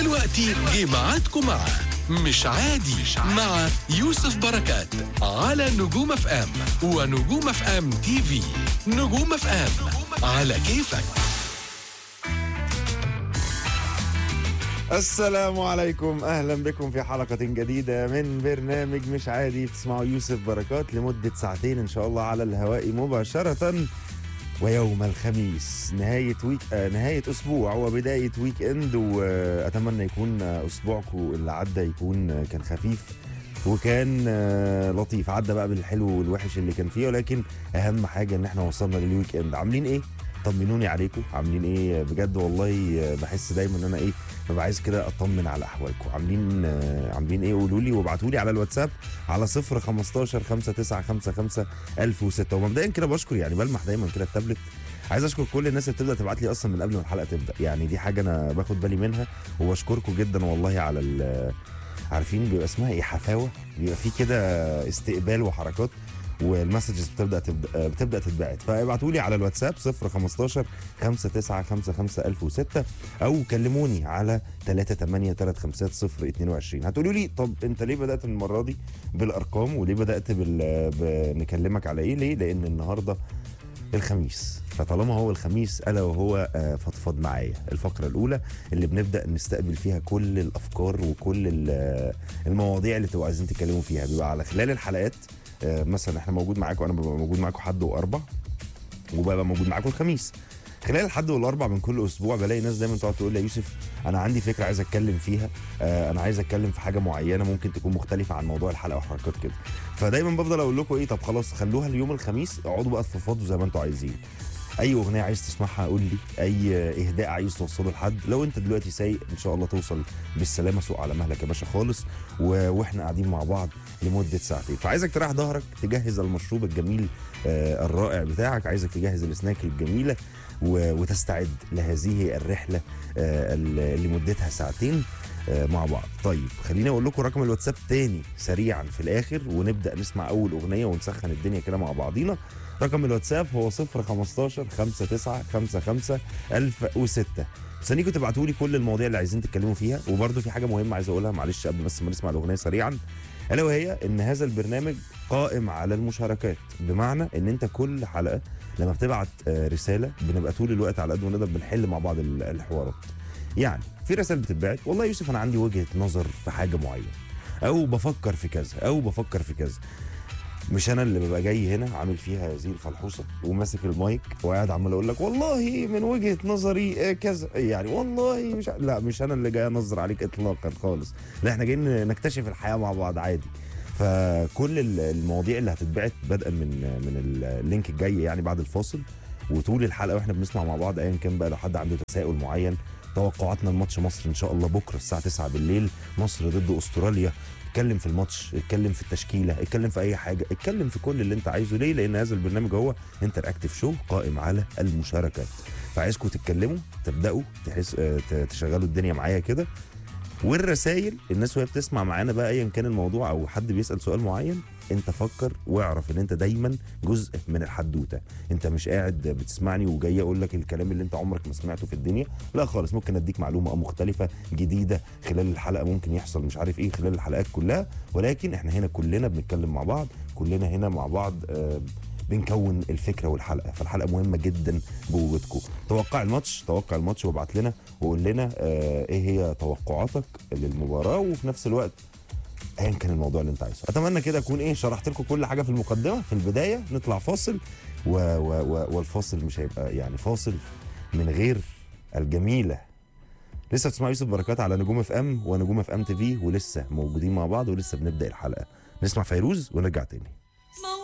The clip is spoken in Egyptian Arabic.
دلوقتي جه ميعادكم مع مش عادي مع يوسف بركات على نجوم اف ام ونجوم اف ام تي في نجوم اف ام على كيفك السلام عليكم اهلا بكم في حلقه جديده من برنامج مش عادي بتسمعوا يوسف بركات لمده ساعتين ان شاء الله على الهواء مباشره ويوم الخميس نهايه ويك آه نهايه اسبوع وبدايه ويك اند واتمنى يكون آه، اسبوعكم اللي عدى يكون آه، كان خفيف وكان آه، لطيف عدى بقى بالحلو والوحش اللي كان فيه ولكن اهم حاجه ان احنا وصلنا للويك اند عاملين ايه طمنوني عليكم عاملين ايه بجد والله آه، بحس دايما ان انا ايه ببقى عايز كده اطمن على احوالكم عاملين آه، عاملين ايه قولوا لي وابعتوا لي على الواتساب على 0 15 5955 1006 ومبدئيا كده بشكر يعني بلمح دايما كده التابلت عايز اشكر كل الناس اللي بتبدا تبعت لي اصلا من قبل ما الحلقه تبدا يعني دي حاجه انا باخد بالي منها وبشكركم جدا والله على ال- عارفين بيبقى اسمها ايه حفاوه بيبقى في كده استقبال وحركات والمسجز بتبدا تبدا بتبدا تتبعت فابعتوا لي على الواتساب 015 5955006 او كلموني على 3835022 هتقولوا لي طب انت ليه بدات المره دي بالارقام وليه بدات بال... بنكلمك على ايه ليه لان النهارده الخميس فطالما هو الخميس الا وهو آه، فضفض معايا الفقره الاولى اللي بنبدا نستقبل فيها كل الافكار وكل ال- المواضيع اللي تبقوا عايزين تتكلموا فيها بيبقى على خلال الحلقات آه، مثلا احنا موجود معاكم انا ببقى موجود معاكم حد واربع وببقى موجود معاكم الخميس خلال الحد والاربع من كل اسبوع بلاقي ناس دايما تقعد تقول لي يا يوسف انا عندي فكره عايز اتكلم فيها آه انا عايز اتكلم في حاجه معينه ممكن تكون مختلفه عن موضوع الحلقه وحركات كده فدايما بفضل اقول لكم ايه طب خلاص خلوها اليوم الخميس اقعدوا بقى تفضفضوا زي ما انتوا عايزين اي اغنيه عايز تسمعها قول لي اي اهداء عايز توصله لحد لو انت دلوقتي سايق ان شاء الله توصل بالسلامه سوق على مهلك يا باشا خالص و... واحنا قاعدين مع بعض لمده ساعتين فعايزك تريح ظهرك تجهز المشروب الجميل آه الرائع بتاعك عايزك تجهز السناك الجميله و... وتستعد لهذه الرحله آه اللي مدتها ساعتين آه، مع بعض طيب خليني اقول لكم رقم الواتساب تاني سريعا في الاخر ونبدا نسمع اول اغنيه ونسخن الدنيا كده مع بعضينا رقم الواتساب هو 015 59 55 1006 مستنيكم تبعتوا لي كل المواضيع اللي عايزين تتكلموا فيها وبرده في حاجه مهمه عايز اقولها معلش قبل بس ما نسمع الاغنيه سريعا الا وهي ان هذا البرنامج قائم على المشاركات بمعنى ان انت كل حلقه لما بتبعت آه، رساله بنبقى طول الوقت على قد ما نقدر بنحل مع بعض ال- الحوارات يعني في رسائل بتتبعت والله يا يوسف انا عندي وجهه نظر في حاجه معينه او بفكر في كذا او بفكر في كذا مش انا اللي ببقى جاي هنا عامل فيها زي الفلحوصه وماسك المايك وقاعد عمال اقول لك والله من وجهه نظري آه، كذا يعني والله مش ع- لا مش انا اللي جاي انظر عليك اطلاقا خالص لا احنا جايين نكتشف الحياه مع بعض عادي فكل ال- المواضيع اللي هتتبعت بدءا من من اللينك الجاي يعني بعد الفاصل وطول الحلقه واحنا بنسمع مع بعض ايا كان بقى لو حد عنده تساؤل معين توقعاتنا لماتش مصر ان شاء الله بكره الساعه 9 بالليل مصر ضد استراليا اتكلم في الماتش اتكلم في التشكيله اتكلم في اي حاجه اتكلم في كل اللي انت عايزه ليه لان هذا البرنامج هو انتر اكتف شو قائم على المشاركات فعايزكم تتكلموا تبداوا تحس اه، ت- تشغلوا الدنيا معايا كده والرسائل الناس وهي بتسمع معانا بقى ايا كان الموضوع او حد بيسال سؤال معين انت فكر واعرف ان انت دايما جزء من الحدوته انت مش قاعد بتسمعني وجاي اقول لك الكلام اللي انت عمرك ما سمعته في الدنيا لا خالص ممكن اديك معلومه مختلفه جديده خلال الحلقه ممكن يحصل مش عارف ايه خلال الحلقات كلها ولكن احنا هنا كلنا بنتكلم مع بعض كلنا هنا مع بعض آه بنكون الفكره والحلقه فالحلقه مهمه جدا بوجودكم توقع الماتش توقع الماتش وابعت لنا وقول لنا آه ايه هي توقعاتك للمباراه وفي نفس الوقت ايا كان الموضوع اللي انت عايزه اتمنى كده اكون ايه شرحت لكم كل حاجه في المقدمه في البدايه نطلع فاصل و و و والفاصل مش هيبقى يعني فاصل من غير الجميله لسه بتسمعوا يوسف بركات على نجوم اف ام ونجوم اف ام تي في ولسه موجودين مع بعض ولسه بنبدا الحلقه نسمع فيروز ونرجع تاني